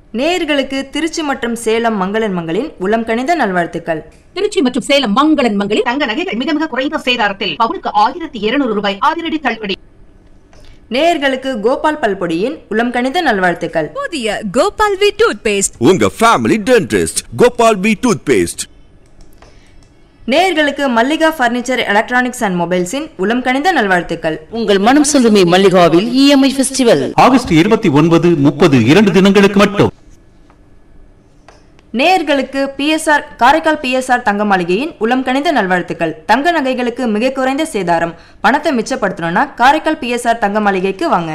நேயர்களுக்கு திருச்சி மற்றும் சேலம் மங்களன் மங்களின் உளம் கணித நல்வாழ்த்துக்கள் திருச்சி மற்றும் சேலம் மங்களன் மங்களில் தங்க நகைகள் மிக மிக குறைந்த சேதாரத்தில் பவுனுக்கு ஆயிரத்தி இருநூறு ரூபாய் அதிரடி தள்ளுபடி நேயர்களுக்கு கோபால் பல்பொடியின் உளம் கணித நல்வாழ்த்துக்கள் புதிய கோபால் வி டூத் பேஸ்ட் உங்க family dentist Gopal P toothpaste நேயர்களுக்கு மல்லிகா ஃபர்னிச்சர் எலக்ட்ரானிக்ஸ் அண்ட் மொபைல்ஸின் உளம் கணித நல்வாழ்த்துக்கள் உங்கள் மனம் சொல்லுமே மல்லிகாவில் இஎம்ஐ ஃபெஸ்டிவல் ஆகஸ்ட் இருபத்தி ஒன்பது முப்பது இரண்டு தினங்களுக்கு மட்டும் நேயர்களுக்கு பிஎஸ்ஆர் காரைக்கால் பிஎஸ்ஆர் தங்க மாளிகையின் உளம் கணித நல்வாழ்த்துக்கள் தங்க நகைகளுக்கு மிக குறைந்த சேதாரம் பணத்தை மிச்சப்படுத்தணும்னா காரைக்கால் பிஎஸ்ஆர் தங்க மாளிகைக்கு வாங்க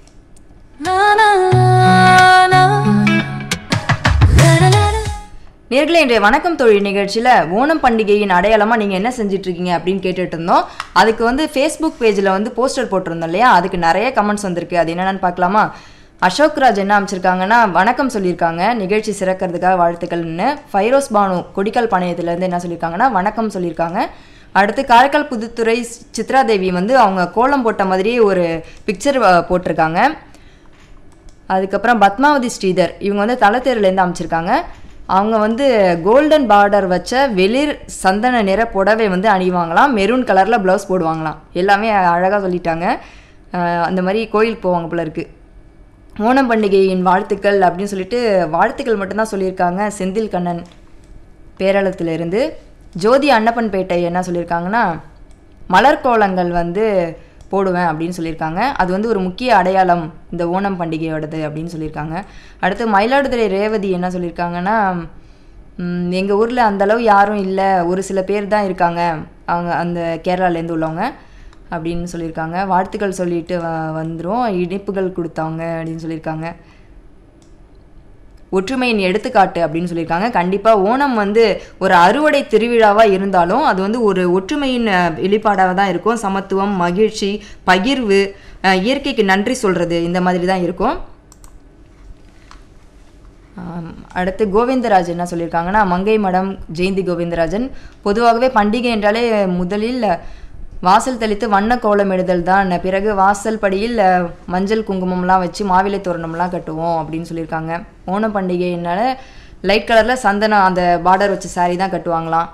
நேர்களே இன்றைய வணக்கம் தொழில் நிகழ்ச்சியில் ஓணம் பண்டிகையின் அடையாளமாக நீங்கள் என்ன செஞ்சுட்டு இருக்கீங்க அப்படின்னு கேட்டுட்டு இருந்தோம் அதுக்கு வந்து ஃபேஸ்புக் பேஜில் வந்து போஸ்டர் போட்டிருந்தோம் இல்லையா அதுக்கு நிறைய கமெண்ட்ஸ் வந்திருக்கு அது என்னென்னு பார்க்கலாமா அசோக் ராஜ் என்ன அமைச்சிருக்காங்கன்னா வணக்கம் சொல்லியிருக்காங்க நிகழ்ச்சி சிறக்கிறதுக்காக வாழ்த்துக்கள்னு ஃபைரோஸ் பானு கொடிக்கல் பாளையத்துலேருந்து என்ன சொல்லியிருக்காங்கன்னா வணக்கம் சொல்லியிருக்காங்க அடுத்து காரைக்கால் புதுத்துறை சித்ரா தேவி வந்து அவங்க கோலம் போட்ட மாதிரியே ஒரு பிக்சர் போட்டிருக்காங்க அதுக்கப்புறம் பத்மாவதி ஸ்ரீதர் இவங்க வந்து தலத்தேர்லேருந்து அமைச்சிருக்காங்க அவங்க வந்து கோல்டன் பார்டர் வச்ச வெளிர் சந்தன நிற புடவை வந்து அணிவாங்களாம் மெரூன் கலரில் ப்ளவுஸ் போடுவாங்களாம் எல்லாமே அழகாக சொல்லிட்டாங்க அஹ் அந்த மாதிரி கோயிலுக்கு போவாங்க போல இருக்குது ஓணம் பண்டிகையின் வாழ்த்துக்கள் அப்படின்னு சொல்லிட்டு வாழ்த்துக்கள் மட்டும்தான் சொல்லியிருக்காங்க செந்தில் கண்ணன் பேரளத்திலிருந்து ஜோதி அன்னப்பன்பேட்டை என்ன சொல்லியிருக்காங்கன்னா மலர் கோலங்கள் வந்து போடுவேன் அப்படின்னு சொல்லியிருக்காங்க அது வந்து ஒரு முக்கிய அடையாளம் இந்த ஓணம் பண்டிகையோடது அப்படின்னு சொல்லியிருக்காங்க அடுத்து மயிலாடுதுறை ரேவதி என்ன சொல்லியிருக்காங்கன்னா எங்கள் ஊரில் அந்தளவு யாரும் இல்லை ஒரு சில பேர் தான் இருக்காங்க அவங்க அந்த கேரளாலேருந்து உள்ளவங்க அப்படின்னு சொல்லியிருக்காங்க வாழ்த்துக்கள் சொல்லிட்டு வ வந்துடும் இனிப்புகள் கொடுத்தவங்க அப்படின்னு சொல்லியிருக்காங்க ஒற்றுமையின் எடுத்துக்காட்டு அப்படின்னு சொல்லியிருக்காங்க கண்டிப்பாக ஓணம் வந்து ஒரு அறுவடை திருவிழாவாக இருந்தாலும் அது வந்து ஒரு ஒற்றுமையின் அஹ், வெளிப்பாடாக தான் இருக்கும் சமத்துவம் மகிழ்ச்சி பகிர்வு அஹ், இயற்கைக்கு நன்றி சொல்கிறது இந்த மாதிரி தான் இருக்கும் ஆம், அடுத்து கோவிந்தராஜ் என்ன சொல்லியிருக்காங்கன்னா மங்கை மடம் ஜெயந்தி கோவிந்தராஜன் பொதுவாகவே பண்டிகை என்றாலே முதலில் வாசல் தெளித்து வண்ண கோலமிடுதல் தான் பிறகு வாசல் படியில் அஹ், மஞ்சள் குங்குமம்லாம் வச்சு மாவிலை தோரணம்லாம் கட்டுவோம் அப்படின்னு சொல்லியிருக்காங்க ஓணம் பண்டிகைனால லைட் கலரில் சந்தனம் அந்த பார்டர் வச்ச saree தான் கட்டுவாங்களாம்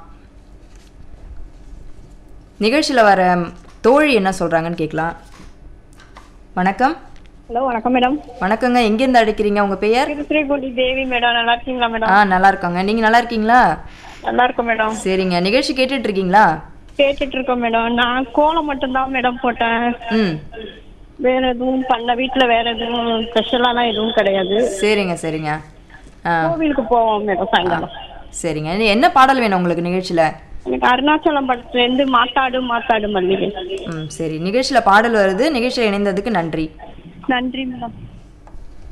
நிகழ்ச்சியில் வர தோழி என்ன சொல்கிறாங்கன்னு கேட்கலாம் வணக்கம் ஹலோ வணக்கம் மேடம் வணக்கங்க எங்கேருந்து அழைக்கிறீங்க உங்கள் பெயர் திருச்சிரைக்குடி தேவி மேடம் நல்லா இருக்கீங்களா ஆ மேடம் நல்லா இருக்காங்க நீங்கள் நல்லா இருக்கீங்களா நல்லா இருக்கும் மேடம் சரிங்க நிகழ்ச்சி கேட்டுட்டு இருக்கீங்களா கேட்டுட்டு இருக்கோம் மேடம் நான் கோலம் மட்டும்தான் மேடம் போட்டேன் ம் வேற எதுவும் பண்ண வீட்ல வேற எதுவும் ஸ்பெஷலாலாம் எதுவும் கிடையாது சரிங்க சரிங்க ஆ கோவிலுக்கு போவோம் மேடம் சாயங்காலம் சரிங்க இனி என்ன பாடல் வேணும் உங்களுக்கு நிகழ்ச்சியில் எனக்கு அருணாச்சலம் படத்துல இருந்து மாத்தாடு மாத்தாடு மல்லிகை ம் சரி நிகழ்ச்சியில் பாடல் வருது நிகழ்ச்சியில் இணைந்ததுக்கு நன்றி நன்றி மேடம்